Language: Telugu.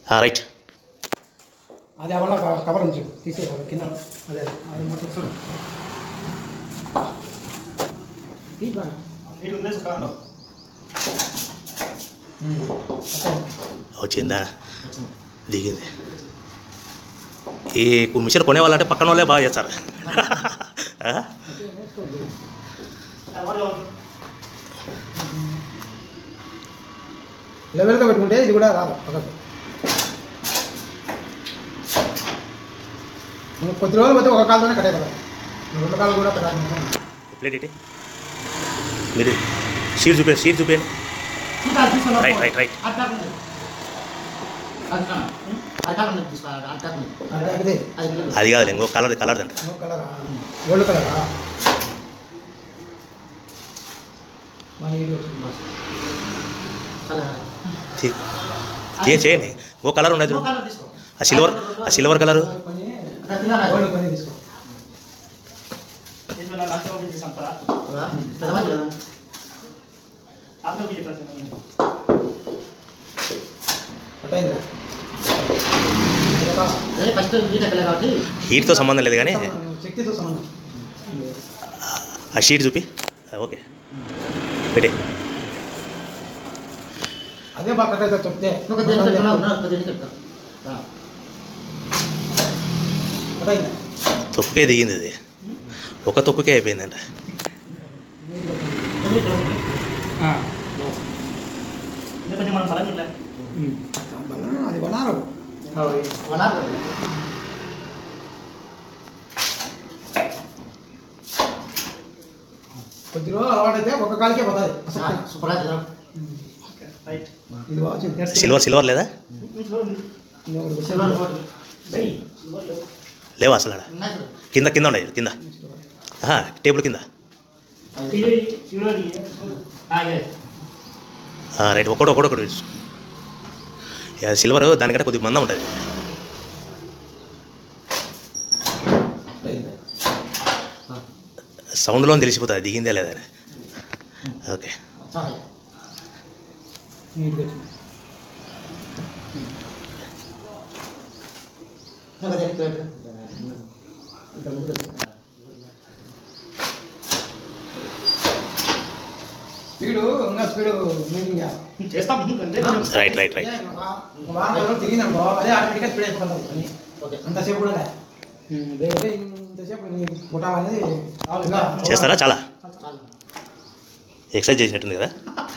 రైట్ అది అవల్ల కవర్ ఉంచు తీసే కింద అదే అది మొత్తం చూడు ఈ బాగా. ఉమ్. అట్లా. వచ్చిందా దిగింది ఈ మిషన్ కొనేవాళ్ళంటే పక్కన వాళ్ళే బాగా చేస్తారు ఆ? లెవెల్గా పెట్టుకుంటే ఇది కూడా రాదు పక్కకు నువ్వు కొద్ది రోజులు పోతే ఒక కాలుతోనే కట్టే కదా రెండు కాలు కూడా పెట్టాలి ప్లేట్ ఇటీ మీరు షీట్ చూపే షీట్ చూపేయండి రైట్ రైట్ రైట్ అదే అది కాదు ఇంకో కలర్ కలర్ అంట కలరా గోల్డ్ కలరా మన ఇది చే చేయండి ఇంకో కలర్ ఉండదు చూడు ఆ సిల్వర్ ఆ సిల్వర్ కలర్ కొని గోల్డ్ కొని తీసుకో అట్టయిందా ఫస్ట్ వీటి ఎక్కలే కాబట్టి హీట్తో సంబంధం లేదు కానీ శక్తితో సంబంధం ఆ షీట్ చూపి ఆ, ఓకే పెట్టే అదే బాగా కరెక్ట్ అయితే చెప్తే ఒక దేనికి చెప్తున్నా ఉన్నా ఒక దేనికి చెప్తా అట్టయిందా తొక్కుకే దిగింది ఇది ఒక తొక్కుకే అయిపోయిందంట అది బనారు వనాలు కొద్ది రోజులు అలవాటైతే ఒక కాలికే పోతుంది అసలు సూపర్ గా ఇది బాగా సిల్వర్ సిల్వర్ లేదా సిల్వర్ ఫోటో లేవా అసలు ఆడ ఉన్నాయి చూడు. కింద కింద ఉన్నాయి కింద ఆహా, టేబుల్ కింద ఆ, ఏ. ఆ, రైట్ ఒకటి ఒకటి ఒకటి యా, సిల్వర్ దానికంటే కొద్దిగా మందం ఉంటుంది ఆ, సౌండ్లో తెలిసిపోతుంది దిగిందే లేదా అని. ఓకే చాలు. నీట్గా వచ్చింది ఒక దేనికి పెట్టు. ఇంకా ముందు. స్పీడు ఇంకా speed meeting right right right ఒక వారం రోజులు తిరిగిందనుకో అదే ఆటోమేటిక్గా స్పీడ్ అయిపోతుంది పని ఓకే అంతసేపు కూడా లే. లేకపోతే ఇంతసేపు నీ పుటాం అనేది ఇంకా చేస్తారా చాలా చాలు. ఎక్సర్సైజ్ చేసినట్టుంది కదా